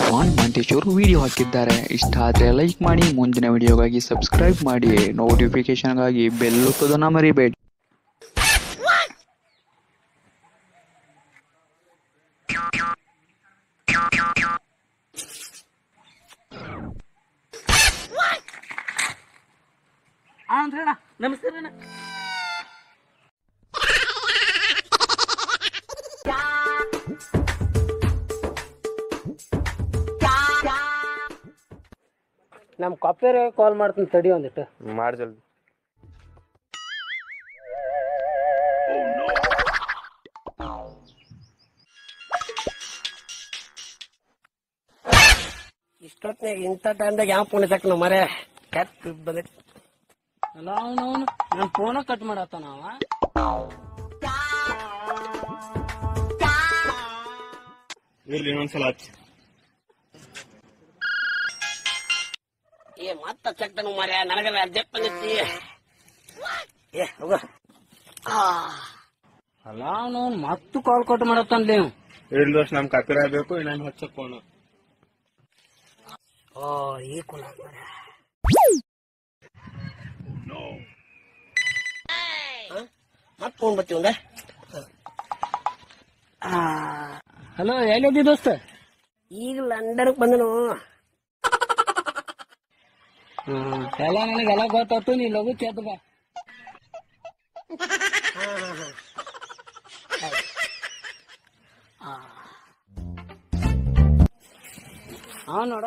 Phone ಮಂಟೇಶ್ ಅವರು video ಹಾಕಿದ್ದಾರೆ ಇಷ್ಟ ಆದರೆ ಲೈಕ್ ಮಾಡಿ ಮುಂದಿನ ವಿಡಿಯೋಗಾಗಿ ಸಬ್ಸ್ಕ್ರೈಬ್ ಮಾಡಿ ನೋಟಿಫಿಕೇಶನ್ಗಾಗಿ ಬೆಲ್ ಒತ್ತೋದನ್ನ ಮರಿಬೇಡಿ ಅಂದ್ರೆ ಅಣ್ಣ ನಮಸ್ಕಾರ ಅಣ್ಣ ನಮ್ಮ ಕಾಪೇರ್ ಕಾಲ್ ಮಾಡ್ತೀನಿ ತಡಿ ಒಂದಿಟ್ಟು ಮಾಡಿ ಜಲ್ದಿ ಇಷ್ಟೊತ್ತಿನಾಗ ಇಂಥ ಟೈಮ್ದಾಗ ಯಾವ ಫೋನ್ ಹಚ್ಚಕ್ ಮರೆ ಕೆಟ್ಟ ಬಂದೈತಿ ಅಲ್ಲ ಅವನು ಅವನು ನನ್ನ ಫೋನ ಕಟ್ ಮಾಡತ್ತ ನಾವ ಇರ್ಲಿ ಇನ್ನೊಂದ್ಸಲ ಹಚ್ಚಿ ಏ ಮತ್ತ ಚೆಕ್ತನು ಮರೆ ನನಗೆಲ್ಲ ಅರ್ಜೆಂಟ್ ಬಂದೈತಿ ಏ ಹೋಗ ಅಲ್ಲ ಅವನು ಮತ್ತು ಕಾಲ್ ಕಟ್ ಮಾಡತ್ತನ್ಲಿ ಇವ್. ಇರ್ಲಿ ದೋಸ್ತ್ ನಮ್ ಕಾಪಿರ ಬೇಕು ಇನ್ನೊಂದು ಹಚ್ಚಕ್ ಫೋನ್ ಓ ಈ ಕುಲ ಮರೆ ಮತ್ ಫೋನ್ ಬತ್ತಿ ಒಂದ ಹಲೋ ಎಲ್ಲಿದ್ದಿ ದೋಸ್ತ ಈಗ ಲಂಡನ್ಗೆ ಬಂದನು ಎಲ್ಲ ನನಗೆಲ್ಲ ಗೊತ್ತಾಯ್ತು ನೀ ಲಘು ಕೇತ ಬಾ ಹಾ ನೋಡ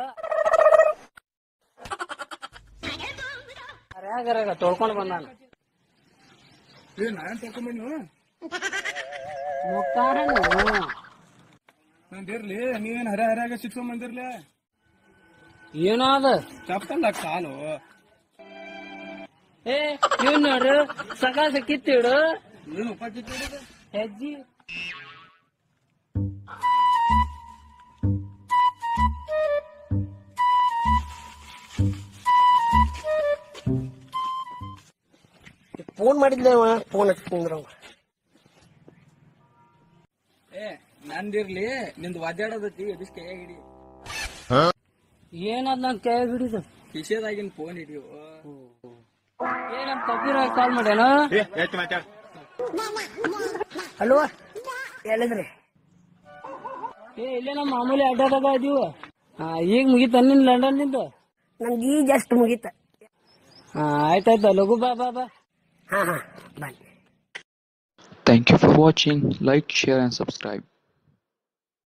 ಅರ್ಯಾಗರಾಗ ತೊಳ್ಕೊಂಡು ಬಂದಾನ ನಾನ್ ತಕೊಂಬಣ್ಣು ಮುಕ್ತಾರನು ನಂದಿರ್ಲಿ ನೀವೇನ್ ಹರ ಹರ್ಯಾಗ ಸಿಟ್ಕೊಂಡ್ ಬಂದಿರ್ಲಿ ಏನೋ ಅದ ಚಪ್ಪಲ್ಲ ಕಾಲು ಏ ಇವ್ ನೋಡ್ರಿ ಸಕಾಸ ಕಿತ್ತಿಡು ಏನು ಉಪಚಿತ್ತ ಹೆಜ್ಜಿ ಫೋನ್ ಮಾಡಿದ್ಲೆ ಅವ ಫೋನ್ ಹಚ್ಚಿದ್ರ ಏ ನಂದಿರ್ಲಿ ನಿಂದು ಒದ್ದಾಡೋದತಿ ಎದಿಸ್ ಕೈಯಾಗ ಹಿಡಿ ಏನದ್ ನನ್ ಕೈ ಹಿಡಿದು ಕಿಶೇದಾಗಿನ ಫೋನ್ ಹಿಡಿಯು ಏ ನಮ್ ಕಬೀರ ಕಾಲ್ ಮಾಡ್ಯಾನ ಹೆಚ್ಚು ಮಾತಾಡ ಹಲೋ ಎಲ್ಲಿದ್ರಿ ಏ ಇಲ್ಲೇ ನಮ್ಮ ಮಾಮೂಲಿ ಅಡ್ಡಾದಾಗ ಇದೀವ ಈಗ ಮುಗೀತ ನಿನ್ ಲಂಡನ್ ನಿಂದ ನಮ್ಗೆ ಈಗ ಜಸ್ಟ್ ಮುಗೀತ ಹಾ ಆಯ್ತಾಯ್ತು ಲಘು ಬಾ ಬಾ ಬಾ ಹಾ ಹಾ ಬನ್ನಿ thank you for watching like share and subscribe